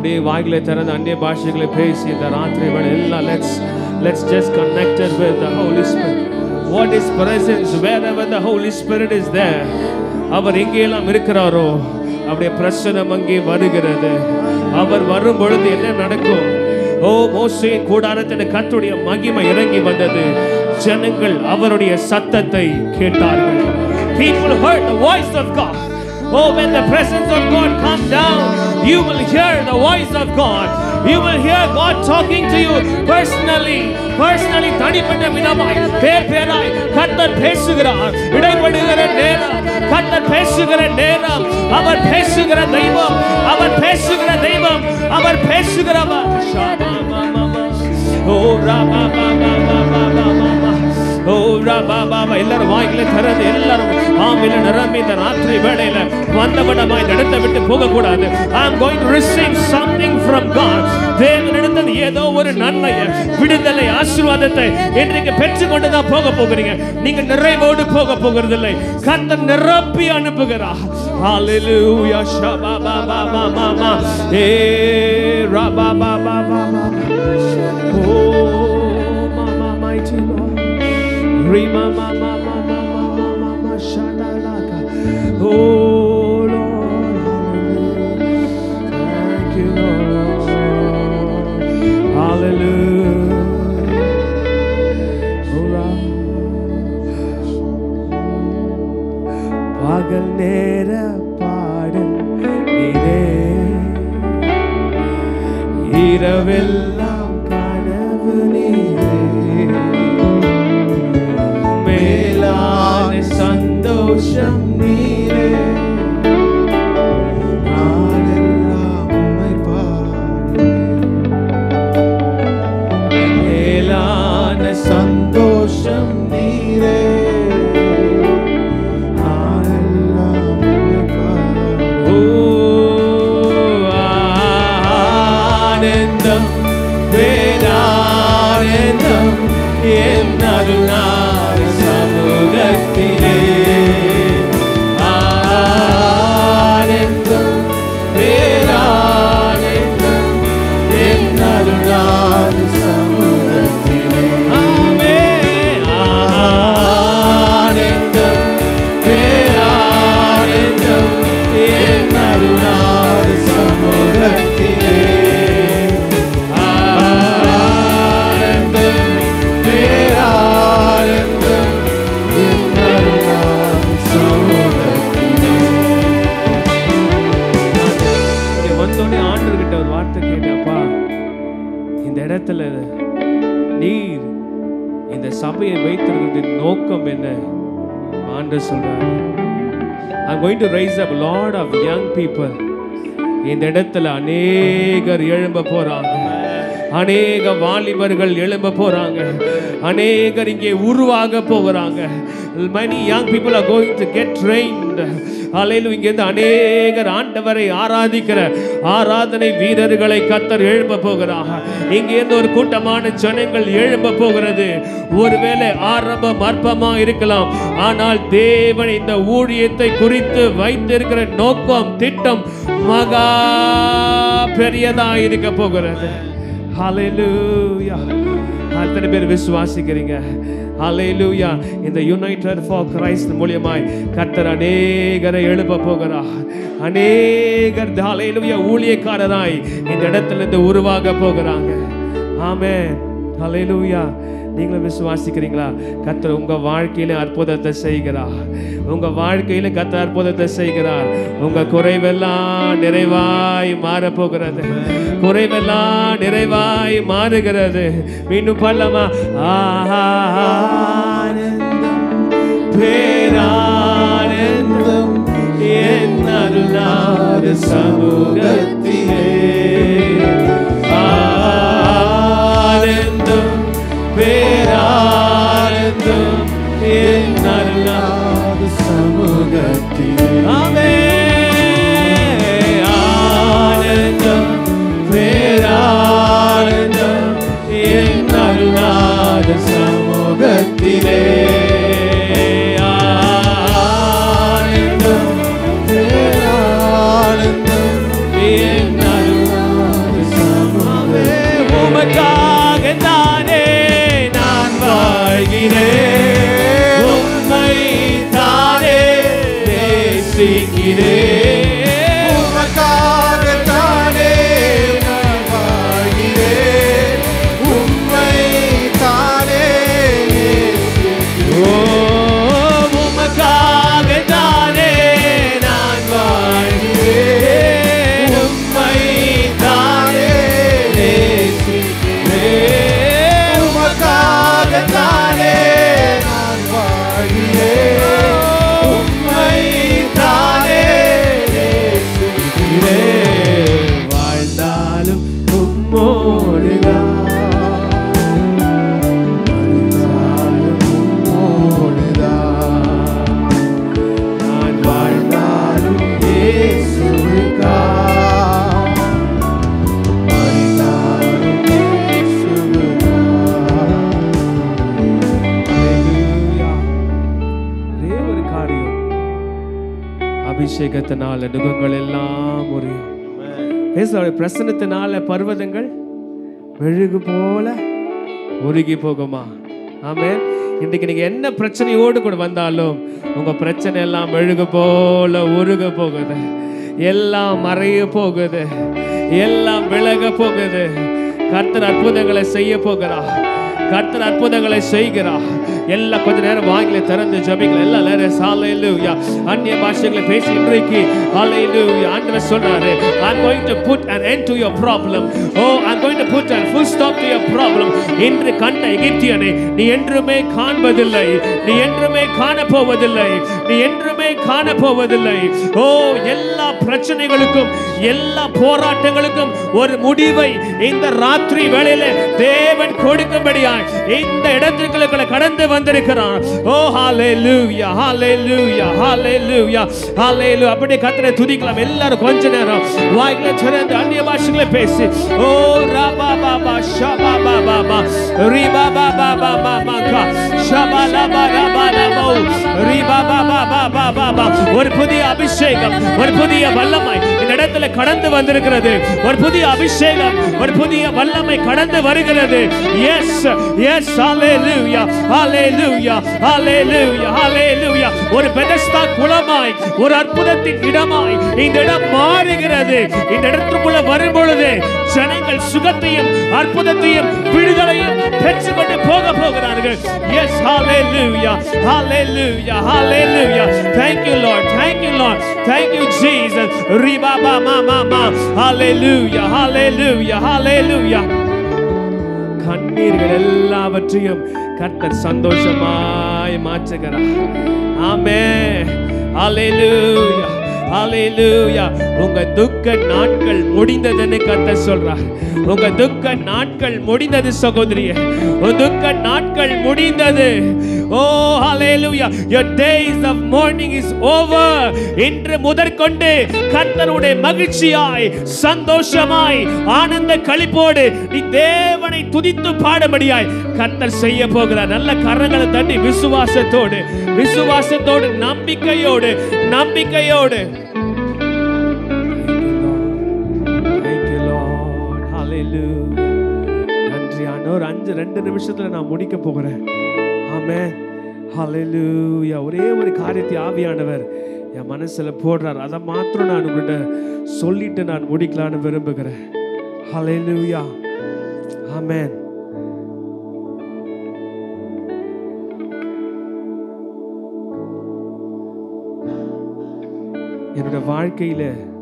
அப்படியே வாய்களை திறந்து அந்நிய பாஷைகளை பேசி இந்த ராத்திரி வேலை எல்லாம் let's let's just connected with the Holy Spirit what is presence wherever the Holy Spirit is there அவர் எங்கெல்லாம் இருக்கிறாரோ அப்படியே பிரசனம் அங்கே வருகிறது அவர் வரும் பொழுது என்ன நடக்கும் ஓ மோசேயின் கூடாரத்தின் கத்துடைய மகிமை இறங்கி வந்தது ஜனங்கள் அவருடைய சத்தத்தை கேட்டார்கள் people heard the voice of God Oh, when the presence of God comes down, you will hear the voice of God. You will hear God talking to you personally. Personally, தனிப்பட்ட விதமாய் பேர் பேராய் கர்த்தர் பேசுகிறார் இடைப்படுகிற நேரம் கர்த்தர் பேசுகிற நேரம் அவர் பேசுகிற தெய்வம் அவர் பேசுகிற தெய்வம் அவர் பேசுகிறவர் ஷாமா மாமா ஓ ராமா மாமா மாமா மாமா ஓ ராபா பாபா எல்லாரும் வாய்களை திறந்து எல்லாரும் ஆமில நிரம்பி இந்த ராத்திரி வேளையில வந்தவனமா இந்த இடத்தை விட்டு போக கூடாது I am going to receive something from God தேவனிடத்தில் ஏதோ ஒரு நன்மையை விடுதலை ஆசீர்வாதத்தை இன்றைக்கு பெற்று கொண்டு தான் போக போகிறீங்க நீங்க நிறைவோடு போக போகிறதில்லை கர்த்தர் நிரப்பி அனுப்புகிறார் ஹalleluya ஷபா பாபா மாமா ஏ ரபா பாபா மாமா ஓ மாமா mighty Lord Rima mama mama mama mama shadalaka. Oh Lord, hallelujah. Thank you Lord. Hallelujah. Hurrah. பகல் நேர பாடல் நீரே இரவெல்லாம் கனவு நீரே மேலான சந்தோஷம் நீரே நாளெல்லாம் உம்மை பாடி மேலான சந்தோஷம் நீரே நாளெல்லாம் உம்மை பாடி ஓ ஆனந்தம் பேரானந்தம் என் அருளான சமூகத்திலே ஆனந்தம் பேரானந்தம் என் அருளான சமூகத்திலே ஆமே ஆனந்தம் பேரானந்தம் என் அருளான சமூகத்திலே ஆனந்தம் பேரானந்தம் என் அருளான சமூகத்திலே இங்க வந்தோடனே ஆண்டவர்கிட்ட ஒரு வார்த்தை கேட்டப்பா இந்த இடத்துல நீர் இந்த சபையை வைத்திருக்கிறதின் நோக்கம் என்ன ஆண்டவர் சொல்றாரு I'm going to raise up a lot of young people இந்த இடத்துல அநேகர் எழும்ப போறாங்க அநேக வாலிபர்கள் எழும்ப போறாங்க அநேகர் இங்கே உருவாக போகிறாங்க many young people are going to get trained அலையில் இங்கிருந்து அநேகர் ஆண்டவரை ஆராதிக்கிற ஆராதனை வீரர்களை கத்தர் எழும்ப போகிறார் இங்கிருந்து ஒரு கூட்டமான ஜனங்கள் எழும்ப போகிறது ஒருவேளை ஆரம்பம் அற்பமா இருக்கலாம் ஆனால் தேவன் இந்த ஊழியத்தை குறித்து வைத்திருக்கிற நோக்கம் திட்டம் மகா பெரியதா இருக்க போகிறது ஹalleluya அத்தனை பேர் விசுவாசிக்கிறீங்க ஹalleluya இந்த யுனைடெட் ஃபார் கிரைஸ்ட் மூலியமாய் கர்த்தர் அநேகரை எழுப்ப போகிறார் அநேகர் ஹalleluya ஊழியக்காரராய் இந்த இடத்துல இருந்து உருவாக போகிறாங்க ஆமென் ஹalleluya நீங்களும் விசுவாசிக்கிறீங்களா கர்த்தர் உங்க வாழ்க்கையில அற்புதத்தை செய்கிறார் உங்க வாழ்க்கையில கர்த்தர் அற்புதத்தை செய்கிறார் உங்க குறைவெல்லாம் நிறைவாய் மாறப்போகிறது குறைவெல்லாம் நிறைவாய் மாறுகிறது மீண்டும் பல்லமா ஆனந்தம் பேரானந்தம் என் அருளாத சமூகத்திலே ஆனந்தம் பேரானந்தம் என் அருளாத சமூகத்திலே ஆமே ஆனந்தம் பேரானந்தம் என் அருளாத சமூகத்திலே ஆனந்தம் பேரானந்தம் என் அபிஷேகத்தினால நுகங்கள் எல்லாம் முறியும் பேசுவாரு பிரசனத்தினால பர்வதங்கள் மெழுகு போல உருகி போகுமா ஆமென் இன்னைக்கு நீங்க என்ன பிரச்சனையோடு கூட வந்தாலும் உங்க பிரச்சனை எல்லாம் மெழுகு போல உருக போகுது எல்லாம் மறைய போகுது எல்லாம் விலக போகுது கர்த்தர் அற்புதங்களை செய்ய போகிறார் கர்த்தர் அற்புதங்களை செய்கிறார் எல்லாம் கொஞ்ச நேரம் வாயில திறந்து ஜபிக்கல எல்லாம் நேரம் சாலையிலூயா அந்நிய பாஷைகளை பேசி இன்றைக்கு ஹalleluya ஆண்டவர் சொல்றாரு I'm going to put an end to your problem oh I'm going to put a full stop to your problem இன்று கண்ட எகிப்தியனை நீ என்றுமே காண்பதில்லை நீ என்றுமே காண போவதில்லை நீ என்றுமே காண போவதில்லை ஓ எல்லா பிரச்சனைகளுக்கும் எல்லா போராட்டங்களுக்கும் ஒரு முடிவை இந்த ராத்திரி வேளையில தேவன் கொடுக்கும்படியாய் இந்த இடத்துக்குள்ள கடந்து வந்திருக்கிறான் ஓ ஹalleluya ஹalleluya ஹalleluya ஹalleluya அப்படியே கர்த்தரை துதிக்கலாம் எல்லாரும் கொஞ்ச நேரம் வாய்களை திறந்து அந்நிய பாஷைகளை பேசி ஓ ரபா பாபா ஷபா பாபா பா ரிபா பாபா பாபா மாகா ஷபா லபா ரபா லபோ ரிபா பாபா பாபா பாபா ஒரு புதிய அபிஷேகம் ஒரு புதிய வல்லமை இந்த இடத்துல கடந்து வந்திருக்கிறது ஒரு புதிய அபிஷேகம் ஒரு புதிய வல்லமை கடந்து வருகிறது S S hallelujah hallelujah hallelujah ஹalleluya ஒரு பெதஸ்தா குளமாய் ஒரு அற்புதத்தின் இடமாய் இந்த இடம் மாறுகிறது இந்த இடத்துக்குள்ள வரும் பொழுது ஜனங்கள் சுகத்தையும் அற்புதத்தையும் விடுதலையும் பெற்றுக்கொண்டு போக போகிறார்கள் yes hallelujah hallelujah hallelujah thank you lord thank you lord thank you jesus riba ba ma ma ma hallelujah hallelujah hallelujah கண்ணீர்கள் எல்லாவற்றையும் கர்த்தர் சந்தோஷமாய் மாற்றுகிறார் ஆமே ஹalleluya ஹalleluya உங்க துக்க நாட்கள் முடிந்ததுன்னு கர்த்தர் சொல்றார் உங்க துக்க நாட்கள் முடிந்தது சகோதரியே உங்க துக்க நாட்கள் முடிந்தது ஓ ஹalleluya your days of mourning is over இன்று முதற்கொண்டு கர்த்தருடைய மகிழ்ச்சியாய் சந்தோஷமாய் ஆனந்த களிப்போடு நீ தேவனை துதித்து பாடும்படியாய் கர்த்தர் செய்ய போகிறார் நல்ல கரங்களை தட்டி விசுவாசத்தோடு விசுவாசத்தோடு நம்பிக்கையோடு நம்பிக்கையோடு Thank you, Lord. Hallelujah. நன்றி ஆண்டவர் ஒரு அஞ்சு ரெண்டு நிமிஷத்துல நான் முடிக்க போகிறேன் ஆமே ஹalleluya ஒரே ஒரு காரியத்தை ஆவியானவர் என் மனசுல போடுறார் அதை மாத்திரம் நான் உங்கள்கிட்ட சொல்லிட்டு நான் முடிக்கலான்னு விரும்புகிறேன் ஹalleluya ஆமென் என்னோட வாழ்க்கையில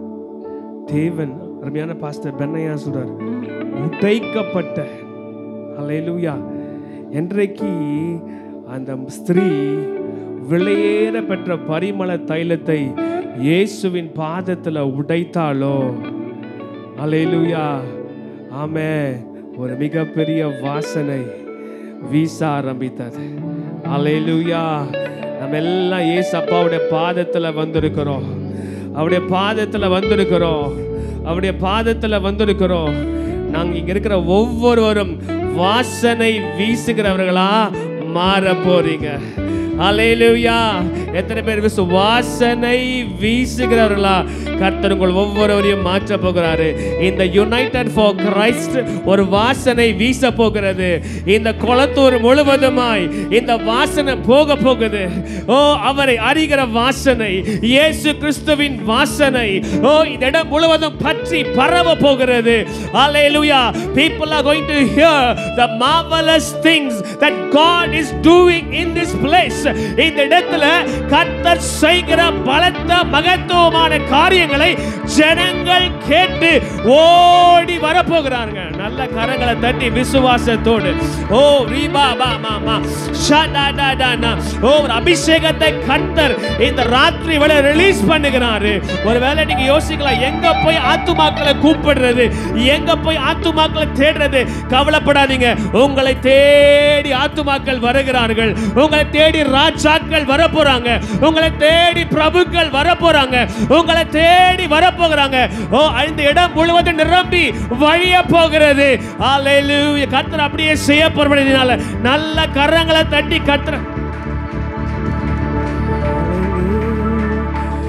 தேவன் அருமையான பாஸ்டர் பெண்ணையா சொல்றார் உடைக்கப்பட்ட அல்லேலூயா என்றைக்கு அந்த ஸ்திரீ விலையேற பெற்ற பரிமள தைலத்தை இயேசுவின் பாதத்துல உடைத்தாளோ அல்லேலூயா ஆமே ஒரு மிகப்பெரிய வாசனை வீச ஆரம்பித்தது அல்லேலூயா நம்ம எல்லாம் ஏசு அப்பாவுடைய பாதத்துல வந்திருக்கிறோம் அவருடைய பாதத்துல வந்திருக்கிறோம் அவருடைய பாதத்துல வந்திருக்கிறோம் நாங்க இங்க இருக்கிற ஒவ்வொருவரும் வாசனை வீசுகிறவர்களா மாற போறீங்க அலையிலுயா எத்தனை பேர் விசு வாசனை வீசுகிறவர்களா கர்த்தர் உங்கள் ஒவ்வொருவரையும் மாற்ற போகிறாரு இந்த யுனைடெட் ஃபார் கிரைஸ்ட் ஒரு வாசனை வீச போகிறது இந்த குளத்தூர் முழுவதுமாய் இந்த வாசனை போக போகுது ஓ அவரை அறிகிற வாசனை இயேசு கிறிஸ்துவின் வாசனை ஓ இந்த இடம் முழுவதும் பற்றி பரவ போகிறது Hallelujah. People are going to hear the marvelous things that God is doing in this place. இந்த இடத்துல கர்த்தர் செய்கிற பலத்த மகத்துவமான காரியங்களை ஜனங்கள் கேட்டு ஓடி வரப்போகிறாங்க நல்ல கரங்களை தட்டி விசுவாசத்தோடு ஓ ரீபா பா மா மா ஷா டா டா டா நா. ஓ ஒரு அபிஷேகத்தை கர்த்தர் இந்த ராத்திரி வேளை ரிலீஸ் பண்ணுகிறாரு ஒருவேளை நீங்க யோசிக்கலாம் எங்க போய் ஆத்துமாக்களை கூப்பிடுறது எங்க போய் ஆத்துமாக்களை தேடுறது கவலைப்படாதீங்க உங்களை தேடி ஆத்துமாக்கள் வருகிறார்கள் உங்களை தேடி ராஜாக்கள் வர போறாங்க உங்களை தேடி பிரபுக்கள் வர போறாங்க உங்களை தேடி வர போகிறாங்க ஓ இந்த இடம் முழுவதும் நிரம்பி வழிய போகிறது ஹalleluya கர்த்தர் அப்படியே செய்ய போறபடினால நல்ல கரங்களை தட்டி கர்த்தர்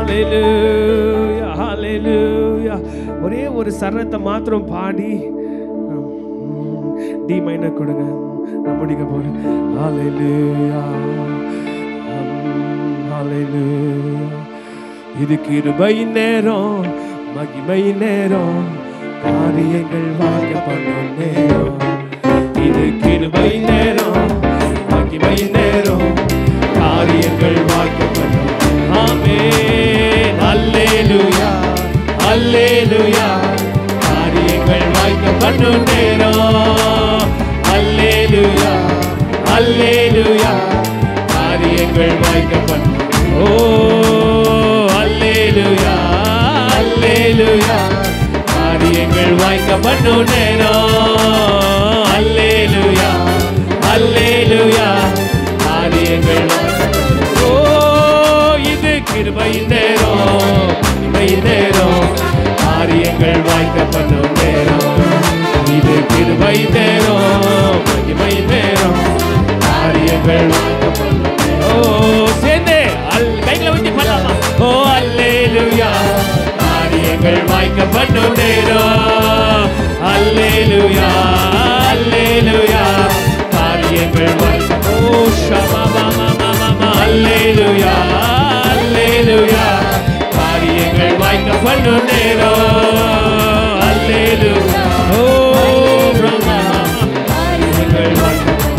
ஹalleluya ஹalleluya ஒரே ஒரு சரணத்தை மாத்திரம் பாடி டி மைனர் கொடுங்க நான் முடிக்க போறேன் ஹalleluya ஹalleluya இது கிருபை நேரம் மகிமை நேரம் காரியங்கள் வாங்கப்படும் நேரம் இது கிருபை நேரம் மகிமை நேரம் காரியங்கள் வாய்க்கப்படும் ஆமென் அல்லேலூயா அல்லேலூயா காரியங்கள் வாய்க்கப்படும் நேரம் அல்லேலூயா அல்லேலூயா காரியங்கள் வாய்க்கப்படும் ஓ அல்லேலூயா அல்லேலூயா காரியங்கள் வாய்க்கப்படும் நேரம் அல்லேலூயா அல்லேலூயா காரியங்கள் வாய்க்கப்படும். ஓ இது கிருபை நேரம் கிருபை நேரம் காரியங்கள் வாய்க்கப்படும் நேரம் இது கிருபை நேரம் மகிமை நேரம் காரியங்கள் வாய்க்கப்படும் நேரம். ஓ சேர்ந்து அல் கைகளை ஊத்தி பண்ணலாமா ஓ அல்லேலூயா காரியங்கள் வாய்க்கப்படும் நேரம் அல்லேலூயா அல்லேலூயா காரியங்கள் வாய்க்க- ஓ ஷபபபபபப. அல்லேலூயா அல்லேலூயா காரியங்கள் வாய்க்கப்படும் நேரம் அல்லேலூயா ஓ பிரபா காரியங்கள் வாய்க்க-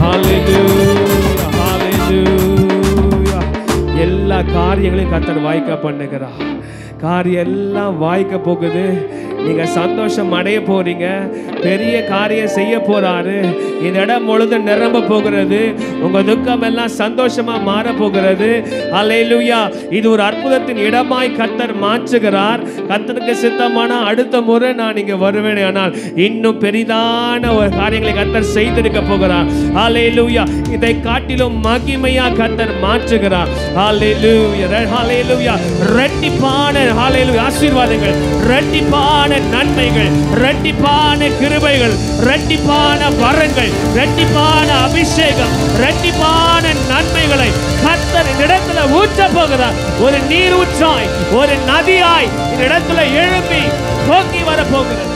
ஹalleluya ஹalleluya எல்லா காரியங்களையும் கத்தர் வாய்க்க பண்ணுகிறார் காரியம் எல்லாம் வாய்க்க போகுது நீங்க சந்தோஷம் அடைய போறீங்க பெரிய காரியம் செய்ய போறாரு இந்த இடம் முழுது நிரம்ப போகிறது உங்க துக்கம் எல்லாம் சந்தோஷமா மாற போகிறது அல்லேலூயா இது ஒரு அற்புதத்தின் இடமாய் கத்தர் மாற்றுகிறார் கத்தருக்கு சித்தமான அடுத்த முறை நான் இங்க வருவேன் ஆனால் இன்னும் பெரிதான ஒரு காரியங்களை கத்தர் செய்திருக்க போகிறார் அல்லேலூயா இதை காட்டிலும் மகிமையா கத்தர் மாற்றுகிறார் ஹalleluya ஹalleluya ரெட்டிப்பான ஹalleluya ஆசீர்வாதங்கள் ரெட்டிப்பான நன்மைகள் ரெட்டிப்பான கிருபைகள் ரெட்டிப்பான வரங்கள் ரெட்டிப்பான அபிஷேகம் ரெட்டிப்பான நன்மைகளை கத்தர் இந்த இடத்துல ஊற்ற போகிறார் ஒரு நீர் ஊற்றாய் ஒரு நதியாய் இந்த இடத்துல எழும்பி போக்கி வர போகிறது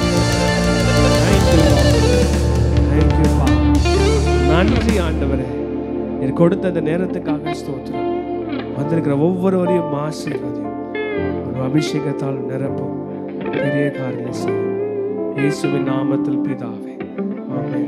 Thank you, Father. நன்றி ஆண்டவரே நீர் கொடுத்த அந்த நேரத்துக்காக ஸ்தோத்திரம் வந்திருக்கிற ஒவ்வொருவரையும் ஆசீர்வதியும் ஒரு அபிஷேகத்தால் நிரப்பும் பெரிய காரியம் செய்யும் இயேசுவின் நாமத்தில் பிதாவே ஆமென்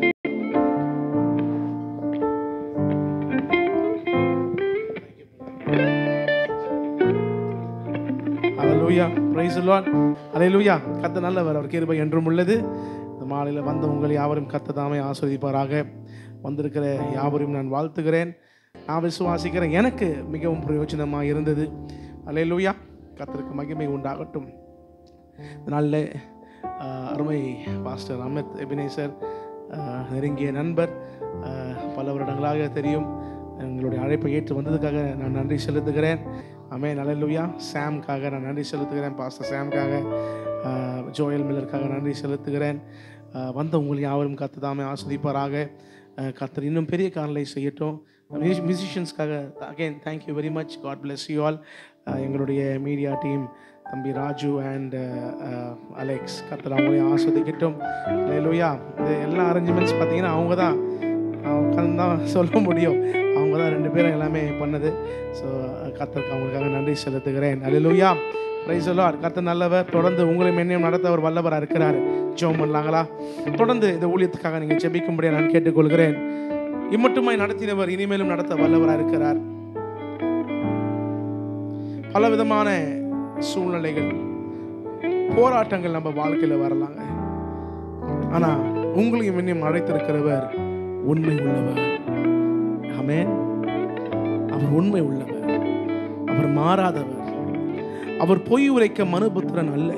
அலலூயா பிரைஸ் லார்ட் அலையலூயா கத்த நல்லவர் அவர் கிருபை என்றும் உள்ளது இந்த மாலையில் வந்த உங்கள் யாவரும் கத்த தாமே ஆஸ்வதிப்பாராக வந்திருக்கிற யாவரையும் நான் வாழ்த்துகிறேன் நான் விசுவாசிக்கிறேன் எனக்கு மிகவும் பிரயோஜனமாக இருந்தது அலையலூயா கத்தருக்கு மகிமை உண்டாகட்டும் இந்த நாளில் ஆஹ், அருமை பாஸ்டர் அமித் எபினேசர் ஆஹ், நெருங்கிய நண்பர் ஆஹ், பல வருடங்களாக தெரியும் எங்களுடைய அழைப்பை ஏற்று வந்ததுக்காக நான் நன்றி செலுத்துகிறேன் அமே நல்லலுயா சாம்காக நான் நன்றி செலுத்துகிறேன் பாஸ்டர் சாம்காக ஆஹ், ஜோயல் மில்லருக்காக நன்றி செலுத்துகிறேன் ஆஹ், வந்த உங்கள் யாவரும் கத்து தாமே ஆஸ்வதிப்பாராக ஆஹ், கர்த்தர் இன்னும் பெரிய காரலை செய்யட்டும் மியூசிஷியன்ஸ்க்காக again thank you very much God bless you all எங்களுடைய மீடியா டீம் தம்பி ராஜு அண்ட் அலெக்ஸ் கர்த்தர் அவங்களையும் ஆஸ்வதிக்கட்டும் லூயா இந்த எல்லா அரேஞ்ச்மெண்ட்ஸ் பார்த்தீங்கன்னா அவங்க தான் உட்காந்து தான் சொல்ல முடியும் அவங்க தான் ரெண்டு பேரும் எல்லாமே பண்ணது ஸோ கர்த்தருக்கு அவங்களுக்காக நன்றி செலுத்துகிறேன் அல்லேலூயா பிரைஸ் சொல்லார் கர்த்தர் நல்லவர் தொடர்ந்து உங்களை மென்னையும் நடத்த அவர் வல்லவராக இருக்கிறார் ஜெபம் பண்ணலாங்களா தொடர்ந்து இந்த ஊழியத்துக்காக நீங்கள் ஜெபிக்கும்படியாக நான் கேட்டுக்கொள்கிறேன் இம்மட்டுமாய் நடத்தினவர் இனிமேலும் நடத்த வல்லவராக இருக்கிறார் பல விதமான சூழ்நிலைகள் போராட்டங்கள் நம்ம வாழ்க்கையில் வரலாங்க ஆனா உங்களையும் இன்னும் அழைத்திருக்கிறவர் உண்மை உள்ளவர் ஆமென் அவர் உண்மை உள்ளவர் அவர் மாறாதவர் அவர் பொய் உரைக்க மனுபுத்திரன் அல்ல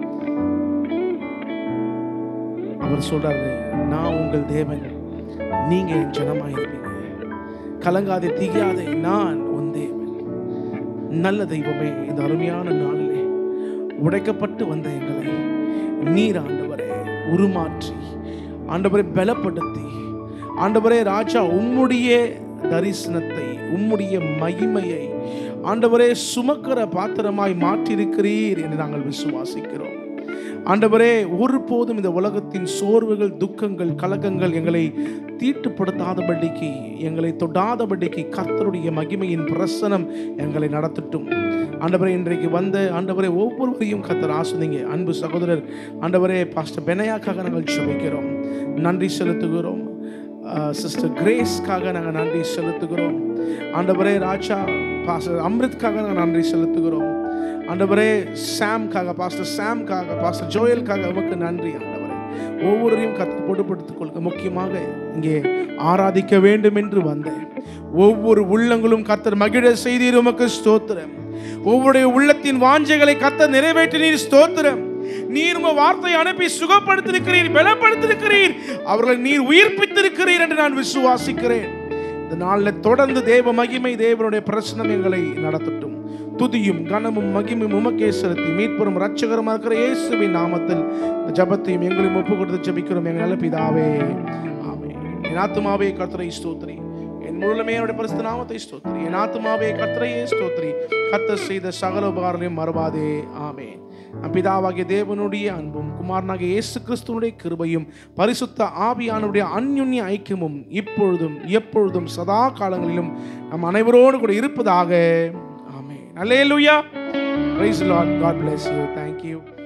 அவர் சொல்றாரு நான் உங்கள் தேவன் நீங்க என் ஜனமாயிருப்பீங்க கலங்காதே திகாதே நான் உன் தேவன் நல்ல தெய்வமே இந்த அருமையான நாளிலே உடைக்கப்பட்டு வந்த எங்களை நீர் ஆண்டவரே உருமாற்றி ஆண்டவரை பலப்படுத்தி ஆண்டவரே ராஜா உம்முடைய தரிசனத்தை உம்முடைய மகிமையை ஆண்டவரே சுமக்கிற பாத்திரமாய் மாற்றியிருக்கிறீர் என்று நாங்கள் விசுவாசிக்கிறோம் ஆண்டவரே ஒருபோதும் இந்த உலகத்தின் சோர்வுகள் துக்கங்கள் கலக்கங்கள் எங்களை தீட்டுப்படுத்தாதபடிக்கு எங்களை தொடாதபடிக்கு கர்த்தருடைய மகிமையின் பிரசனம் எங்களை நடத்தட்டும் ஆண்டவரே இன்றைக்கு வந்த ஆண்டவரே ஒவ்வொருவரையும் கர்த்தர் ஆசுதிங்க அன்பு சகோதரர் ஆண்டவரே பாஸ்டர் பெனையாக்காக நாங்கள் சுமிக்கிறோம் நன்றி செலுத்துகிறோம் சிஸ்டர் கிரேஸ்க்காக நாங்கள் நன்றி செலுத்துகிறோம் ஆண்டவரே ராஜா பாஸ்டர் அம்ரித்காக நாங்கள் நன்றி செலுத்துகிறோம் ஆண்டவரே சாம்காக பாஸ்டர் சாம்காக பாஸ்டர் ஜோயலுக்காக உமக்கு நன்றி ஆண்டவரே ஒவ்வொருவரையும் கற்று பொடுப்படுத்திக் கொள்க முக்கியமாக இங்கே ஆராதிக்க வேண்டும் என்று வந்தேன் ஒவ்வொரு உள்ளங்களும் கத்தர் மகிழ செய்தீர் உமக்கு ஸ்தோத்திரம் ஒவ்வொருடைய உள்ளத்தின் வாஞ்சைகளை கத்தர் நிறைவேற்றினீர் ஸ்தோத்திரம் நீர் உங்க வார்த்தையை அனுப்பி சுகப்படுத்திருக்கிறீர் பலப்படுத்திருக்கிறீர் அவர்களை நீர் உயிர்ப்பித்திருக்கிறீர் என்று நான் விசுவாசிக்கிறேன் இந்த நாளில் தொடர்ந்து தேவ மகிமை தேவனுடைய பிரசனம் எங்களை நடத்தட்டும் துதியும் கனமும் மகிமையும் உமக்கே செலுத்தி மீட்பெரும் ரட்சகரமாக இருக்கிற இயேசுவின் நாமத்தில் இந்த ஜபத்தையும் எங்களையும் ஒப்பு கொடுத்து ஜபிக்கிறோம் எங்கள் நல்ல பிதாவே ஆமென் என் ஆத்துமாவே கர்த்தரை ஸ்தோத்திரி என் முழுமே அவருடைய பரிசுத்த நாமத்தை ஸ்தோத்திரி என் ஆத்துமாவே கர்த்தரையே ஸ்தோத்திரி கர்த்தர் செய்த சகல உபகாரங்களையும் மறவாதே ஆமென் நம் பிதாவாகிய தேவனுடைய அன்பும் குமாரனாகிய இயேசு கிறிஸ்துவனுடைய கிருபையும் பரிசுத்த ஆவியானுடைய அந்யுன்ய ஐக்கியமும் இப்பொழுதும் எப்பொழுதும் சதா காலங்களிலும் நம் அனைவரோடு கூட இருப்பதாக amen hallelujah praise Lord God bless you thank you